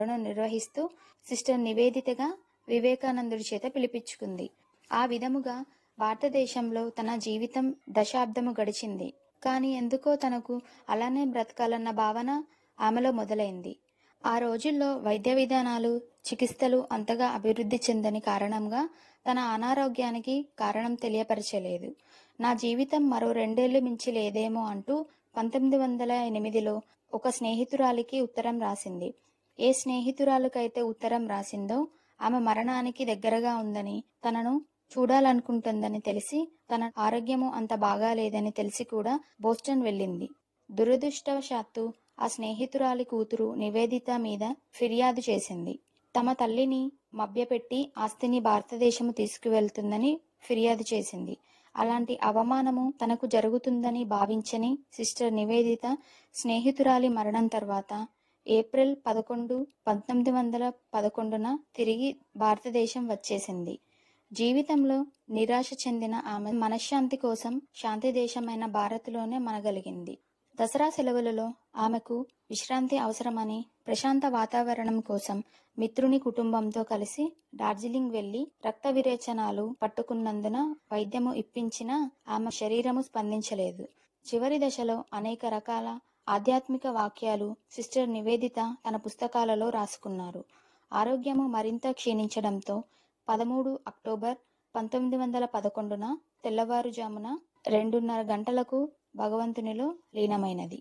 నిర్వహిస్తూ సిస్టర్ నివేదితగా వివేకానందుడి చేత పిలిపించుకుంది ఆ విధముగా భారతదేశంలో తన జీవితం దశాబ్దము గడిచింది కానీ ఎందుకో తనకు అలానే బ్రతకాలన్న భావన ఆమెలో మొదలైంది ఆ రోజుల్లో వైద్య విధానాలు చికిత్సలు అంతగా అభివృద్ధి చెందని కారణంగా తన అనారోగ్యానికి కారణం తెలియపరచలేదు నా జీవితం మరో రెండేళ్లు మించి లేదేమో అంటూ పంతొమ్మిది వందల ఎనిమిదిలో ఒక స్నేహితురాలికి ఉత్తరం రాసింది ఏ స్నేహితురాలకైతే ఉత్తరం రాసిందో ఆమె మరణానికి దగ్గరగా ఉందని తనను చూడాలనుకుంటుందని తెలిసి తన ఆరోగ్యము అంత బాగాలేదని తెలిసి కూడా బోస్టన్ వెళ్ళింది దురదృష్టవశాత్తు ఆ స్నేహితురాలి కూతురు నివేదిత మీద ఫిర్యాదు చేసింది తమ తల్లిని మభ్యపెట్టి ఆస్తిని భారతదేశము తీసుకువెళ్తుందని ఫిర్యాదు చేసింది అలాంటి అవమానము తనకు జరుగుతుందని భావించని సిస్టర్ నివేదిత స్నేహితురాలి మరణం తర్వాత ఏప్రిల్ పదకొండు పంతొమ్మిది వందల పదకొండున తిరిగి భారతదేశం వచ్చేసింది జీవితంలో నిరాశ చెందిన ఆమె మనశ్శాంతి కోసం శాంతి దేశమైన భారత్లోనే మనగలిగింది దసరా సెలవులలో ఆమెకు విశ్రాంతి అవసరమని ప్రశాంత వాతావరణం కోసం మిత్రుని కుటుంబంతో కలిసి డార్జిలింగ్ వెళ్లి రక్త విరేచనాలు పట్టుకున్నందున వైద్యము ఇప్పించినా ఆమె శరీరము స్పందించలేదు చివరి దశలో అనేక రకాల ఆధ్యాత్మిక వాక్యాలు సిస్టర్ నివేదిత తన పుస్తకాలలో రాసుకున్నారు ఆరోగ్యము మరింత క్షీణించడంతో పదమూడు అక్టోబర్ పంతొమ్మిది వందల పదకొండున తెల్లవారుజామున రెండున్నర గంటలకు భగవంతునిలో లీనమైనది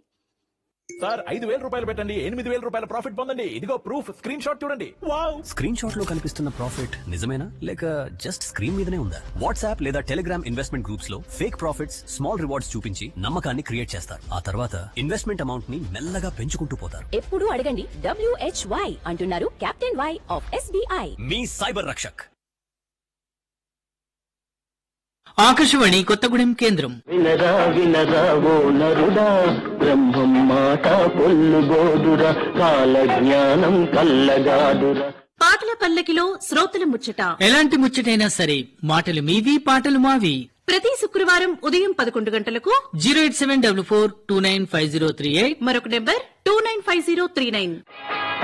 సార్ ఐదు వేల రూపాయలు పెట్టండి ఎనిమిది వేల రూపాయల ప్రాఫిట్ పొందండి ఇదిగో ప్రూఫ్ స్క్రీన్ షాట్ చూడండి వావ్ స్క్రీన్ షాట్ లో కనిపిస్తున్న ప్రాఫిట్ నిజమేనా లేక జస్ట్ స్క్రీన్ మీదనే ఉందా వాట్సాప్ లేదా టెలిగ్రామ్ ఇన్వెస్ట్మెంట్ గ్రూప్స్ లో ఫేక్ ప్రాఫిట్స్ స్మాల్ రివార్డ్స్ చూపించి నమ్మకాన్ని క్రియేట్ చేస్తారు ఆ తర్వాత ఇన్వెస్ట్మెంట్ అమౌంట్ ని మెల్లగా పెంచుకుంటూ పోతారు ఎప్పుడు అడగండి డబ్ల్యూహెచ్వై అంటున్నారు కెప్టెన్ వై ఆఫ్ ఎస్బీఐ మీ సైబర్ రక్షక్ ఆకాశవాణి కొత్తగూడెం కేంద్రం వినరా వినరా ఓ నరుడా బ్రహ్మం మాట పొల్లుబోదురా కాల జ్ఞానం కల్లగాదురా పాటల పల్లకిలో శ్రోతల ముచ్చట ఎలాంటి ముచ్చటైనా సరే మాటలు మీవి పాటలు మావి ప్రతి శుక్రవారం ఉదయం పదకొండు గంటలకు zero eight seven double four two nine five zero three eight మరొక number two nine five zero three nine